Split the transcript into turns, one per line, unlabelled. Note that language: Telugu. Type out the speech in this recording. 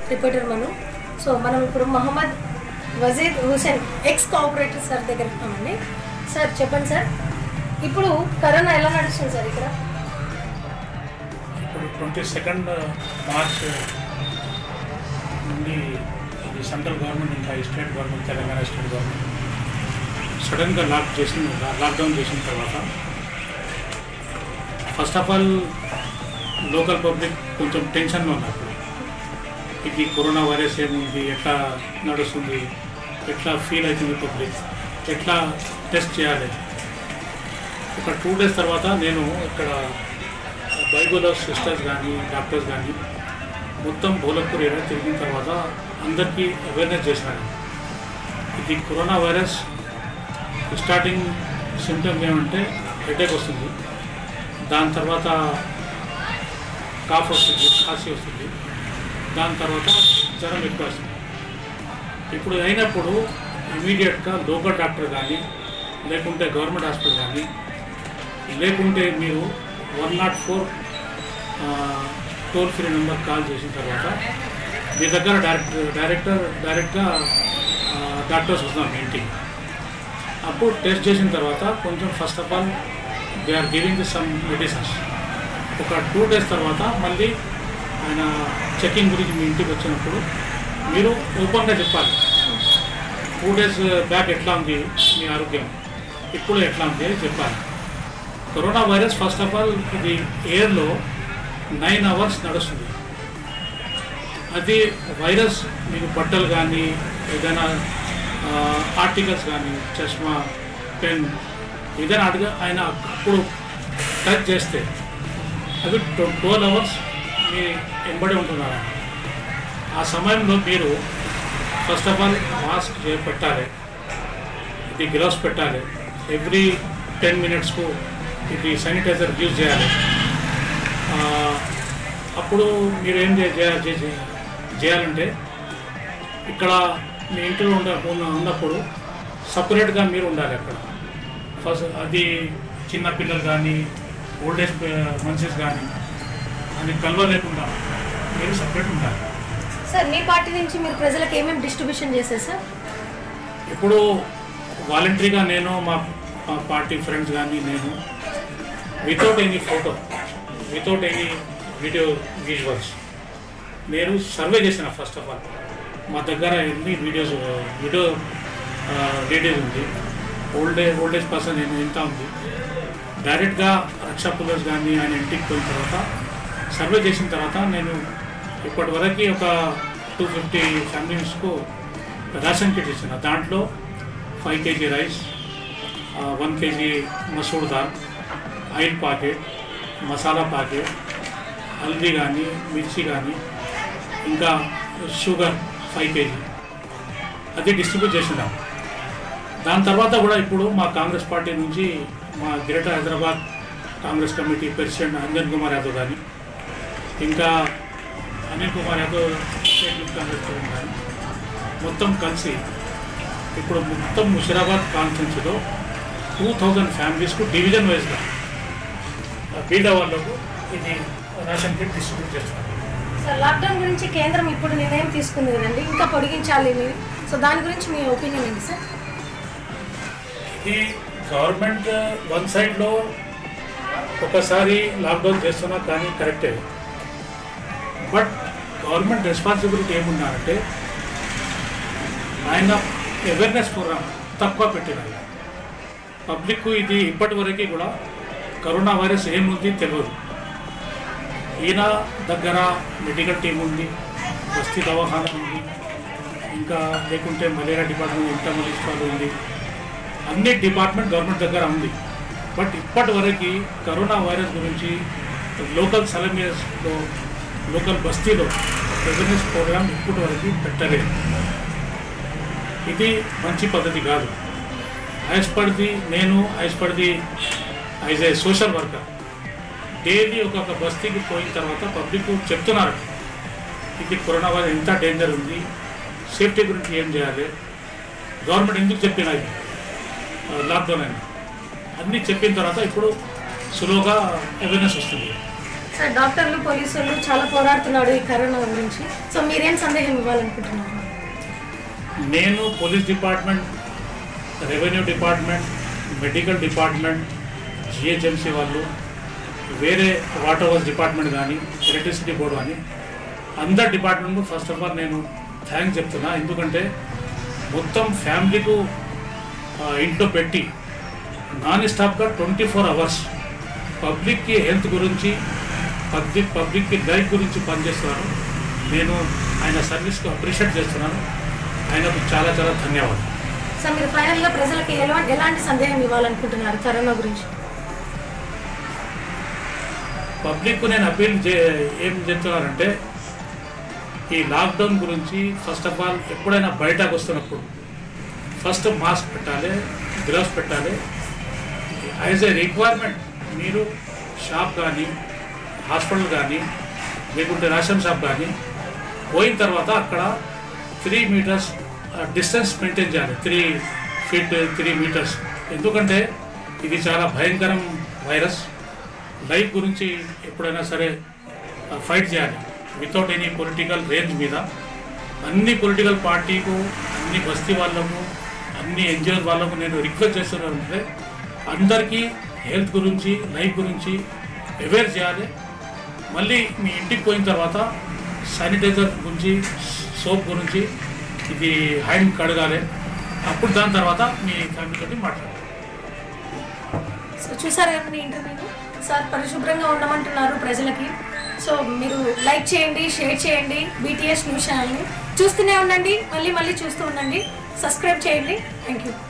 రిపోర్టర్ మనం సో మనం ఇప్పుడు Mohammed Wajid Hussain ex cooperator sir దగ్గర ఉన్నామండి సార్ చెప్పండి సార్ ఇప్పుడు కరోనా ఎలా నడుస్తుంది సార్ ఇక్కడ
ఇప్పుడు ట్వంటీ సెకండ్ మార్చ్ నుండి ఇది సెంట్రల్ గవర్నమెంట్ ఇంకా ఈ state government Telangana state government సడన్గా లాక్ చేసిన లాక్డౌన్ చేసిన తర్వాత first of all local public కొంచెం టెన్షన్లో ఉన్నారు ఇది కరోనా వైరస్ ఏముంది ఎట్లా నడుస్తుంది ఎట్లా ఫీల్ అవుతుంది పబ్లిక్ ఎట్లా టెస్ట్ చేయాలి ఒక టూ డేస్ తర్వాత నేను ఇక్కడ బైబుల్ ఆఫ్ సిస్టర్స్ కానీ డాక్టర్స్ కానీ మొత్తం బోలపూర్ ఏరియా తిరిగిన తర్వాత అందరికీ అవేర్నెస్ చేశాను ఇది కరోనా వైరస్ స్టార్టింగ్ సిమ్టమ్స్ ఏమంటే హెడేక్ వస్తుంది దాని తర్వాత కాఫ్ వస్తుంది కాసి వస్తుంది దాని తర్వాత జ్వరం ఎక్కువ వస్తుంది ఇప్పుడు అయినప్పుడు ఇమీడియట్గా లోకల్ డాక్టర్ కానీ లేకుంటే గవర్నమెంట్ హాస్పిటల్ కానీ లేకుంటే మీరు one not four toll free number call చేసిన తర్వాత మీ దగ్గర డైరెక్ట్ డైరెక్టర్ డైరెక్ట్గా డాక్టర్స్ వస్తున్నారు మీ ఇంటికి అప్పుడు టెస్ట్ చేసిన తర్వాత కొంచెం first of all they are giving some medicines ఒక టూ డేస్ తర్వాత మళ్ళీ ఆయన చెకింగ్ గురించి మీ ఇంటికి వచ్చినప్పుడు మీరు ఓపెన్గా చెప్పాలి టూ డేస్ బ్యాక్ ఎట్లా ఉంది మీ ఆరోగ్యం ఇప్పుడు ఎట్లా ఉంది అని చెప్పాలి corona virus first of all ఇది ఎయిర్లో నైన్ అవర్స్ నడుస్తుంది అది వైరస్ మీకు బట్టలు కానీ ఏదైనా ఆర్టికల్స్ కానీ చష్మా పెన్ ఏదైనా అడిగా ఆయన అప్పుడు టచ్ చేస్తే అవి ట్వెల్వ్ అవర్స్ మీ వెంబడి ఉంటున్నారు ఆ సమయంలో మీరు ఫస్ట్ ఆఫ్ ఆల్ మాస్క్ పెట్టాలి ఇది గ్లవ్స్ పెట్టాలి ఎవ్రీ టెన్ మినిట్స్కు ఇది శానిటైజర్ యూజ్ చేయాలి ఆ, అప్పుడు మీరు ఏం చే- చేయ- చేసి- చేయాలంటే ఇక్కడ మీ ఇంట్లో ఉండ ఉన్న- ఉన్నప్పుడు సపరేట్గా మీరు ఉండాలి అక్కడ ఫస్ట్ అది చిన్న పిల్లలు కానీ ఓల్డ్ ఏజ్ మనిషిస్ కానీ అది కలవలేకుండా మీరు సపరేట్ ఉండాలి
సార్ మీ పార్టీ నుంచి మీరు ప్రజలకు ఏమేమి డిస్ట్రిబ్యూషన్ చేశారు సార్
ఇప్పుడు వాలంటరీగా నేను మా మా పార్టీ ఫ్రెండ్స్ కానీ నేను without any photo without any video visuals నేను సర్వే చేసిన ఫస్ట్ ఆఫ్ ఆల్ మా దగ్గర ఎన్ని వీడియోస్ వీడియో డీటెయిల్ ఉంది old age old age person ఎంత ఉంది డైరెక్ట్గా రక్షా పులర్స్ కానీ ఆయన ఇంటికి పోయిన తర్వాత సర్వే చేసిన తర్వాత నేను ఇప్పటి వరకు ఒక టూ ఫిఫ్టీ ఫ్యామిలీస్కు రేషన్ కిట్ ఇచ్చిన దాంట్లో five KG rice one KG masoor dal oil packet masala packet haldi కానీ మిర్చి కానీ ఇంకా షుగర్ ఫైవ్ కేజీ అది డిస్ట్రిబ్యూట్ చేసినాం దాని తర్వాత కూడా ఇప్పుడు మా కాంగ్రెస్ పార్టీ నుంచి మా Greater Hyderabad Congress committee president Anjan Kumar Yadav కానీ ఇంకా Anil Kumar Yadav state youth Congress president కానీ మొత్తం కలిసి ఇప్పుడు మొత్తం ముషిరాబాద్ కాన్స్టిట్యూన్సీలో టూ థౌజండ్ ఫ్యామిలీస్కు డివిజన్ వైజ్గా బీద వాళ్ళకు ఇది రేషన్ కిట్ డిస్ట్రిబ్యూట్ చేస్తారు
సార్ లాక్డౌన్ గురించి కేంద్రం ఇప్పుడు నిర్ణయం తీసుకుంది కదండి ఇంకా పొడిగించాలి మీరు సో దాని గురించి మీ ఒపీనియన్ ఏంటి సార్
ఇది గవర్నమెంట్ వన్ సైడ్లో ఒకసారి లాక్డౌన్ చేస్తున్నా కానీ కరెక్టే బట్ గవర్నమెంట్ రెస్పాన్సిబిలిటీ ఏమున్నారంటే ఆయన అవేర్నెస్ ప్రోగ్రామ్ తక్కువ పెట్టినారు పబ్లిక్ ఇది ఇప్పటి వరకు కూడా కరోనా వైరస్ ఏముంది తెలియదు ఈయన దగ్గర మెడికల్ టీం ఉంది బస్తీ దవాఖానా ఉంది ఇంకా లేకుంటే మలేరియా డిపార్ట్మెంట్ ఇంటర్మలిస్ట్ వాళ్ళు ఉంది అన్ని డిపార్ట్మెంట్ గవర్నమెంట్ దగ్గర ఉంది బట్ ఇప్పటి వరకు కరోనా వైరస్ గురించి లోకల్ సలమీస్లో లోకల్ బస్తీలో అవేర్నెస్ ప్రోగ్రామ్ ఇప్పటి వరకు పెట్టలేదు ఇది మంచి పద్ధతి కాదు యాజ్ పర్ ది నేను as per the as a social worker daily ఒక్కొక్క బస్తీకి పోయిన తర్వాత పబ్లిక్ చెప్తున్నారు ఇది కరోనా వైరస్ ఎంత డేంజర్ ఉంది సేఫ్టీ గురించి ఏం చేయాలి గవర్నమెంట్ ఎందుకు చెప్పినాయి లాక్డౌన్ అని అన్నీ చెప్పిన తర్వాత ఇప్పుడు సులువుగా అవేర్నెస్ వస్తుంది
సార్ డాక్టర్లు పోలీసులు చాలా పోరాడుతున్నాడు ఈ కరోనా గురించి సో మీరేం సందేహం ఇవ్వాలనుకుంటున్నారు
నేను police department revenue department medical department GHMC వాళ్ళు వేరే వాటర్ వర్క్స్ డిపార్ట్మెంట్ కానీ ఎలక్ట్రిసిటీ బోర్డు కానీ అందరు డిపార్ట్మెంట్ ఫస్ట్ ఆఫ్ ఆల్ నేను థ్యాంక్స్ చెప్తున్నా ఎందుకంటే మొత్తం ఫ్యామిలీకు ఆ, ఇంట్లో పెట్టి నాన్ స్టాప్గా ట్వంటీ ఫోర్ అవర్స్ పబ్లిక్కి హెల్త్ గురించి పబ్లిక్ పబ్లిక్కి లైఫ్ గురించి పనిచేస్తున్నారు నేను ఆయన సర్వీస్కి అప్రిషియేట్ చేస్తున్నాను ఆయనకు చాలా చాలా ధన్యవాదాలు
సార్ మీరు ఫైనల్గా ప్రజలకు ఎలా ఎలాంటి సందేహం ఇవ్వాలనుకుంటున్నారు కరోనా గురించి
పబ్లిక్ నేను అపీల్ చే ఏం చెప్తున్నానంటే ఈ లాక్డౌన్ గురించి ఫస్ట్ ఆఫ్ ఆల్ ఎప్పుడైనా బయటకు వస్తున్నప్పుడు ఫస్ట్ మాస్క్ పెట్టాలి గ్లవ్స్ పెట్టాలి యాజ్ ఏ రిక్వైర్మెంట్ మీరు షాప్ కానీ హాస్పిటల్ కానీ లేకుంటే రేషన్ షాప్ కానీ పోయిన తర్వాత అక్కడ త్రీ మీటర్స్ డిస్టెన్స్ మెయింటైన్ చేయాలి త్రీ ఫీట్ త్రీ మీటర్స్ ఎందుకంటే ఇది చాలా భయంకరం వైరస్ లైఫ్ గురించి ఎప్పుడైనా సరే ఫైట్ చేయాలి వితౌట్ ఎనీ పొలిటికల్ రేంజ్ మీద అన్ని పొలిటికల్ పార్టీకు అన్ని బస్తీ వాళ్ళకు అన్ని ఎన్జిఓస్ వాళ్ళకు నేను రిక్వెస్ట్ చేస్తున్నానంటే అందరికీ హెల్త్ గురించి లైఫ్ గురించి అవేర్ చేయాలి మళ్ళీ మీ ఇంటికి పోయిన తర్వాత శానిటైజర్ గురించి సోప్ గురించి ఇది హ్యాండ్ కడగాలి అప్పుడు దాని తర్వాత మీ ఫ్యామిలీతో మాట్లాడాలి
సో చూసారు కదండి ఇంటర్వ్యూని సార్ పరిశుభ్రంగా ఉండమంటున్నారు ప్రజలకి సో మీరు లైక్ చేయండి షేర్ చేయండి బీటీఎస్ న్యూస్ ఛానల్ని చూస్తూనే ఉండండి మళ్ళీ మళ్ళీ చూస్తూ ఉండండి సబ్స్క్రైబ్ చేయండి థ్యాంక్ యూ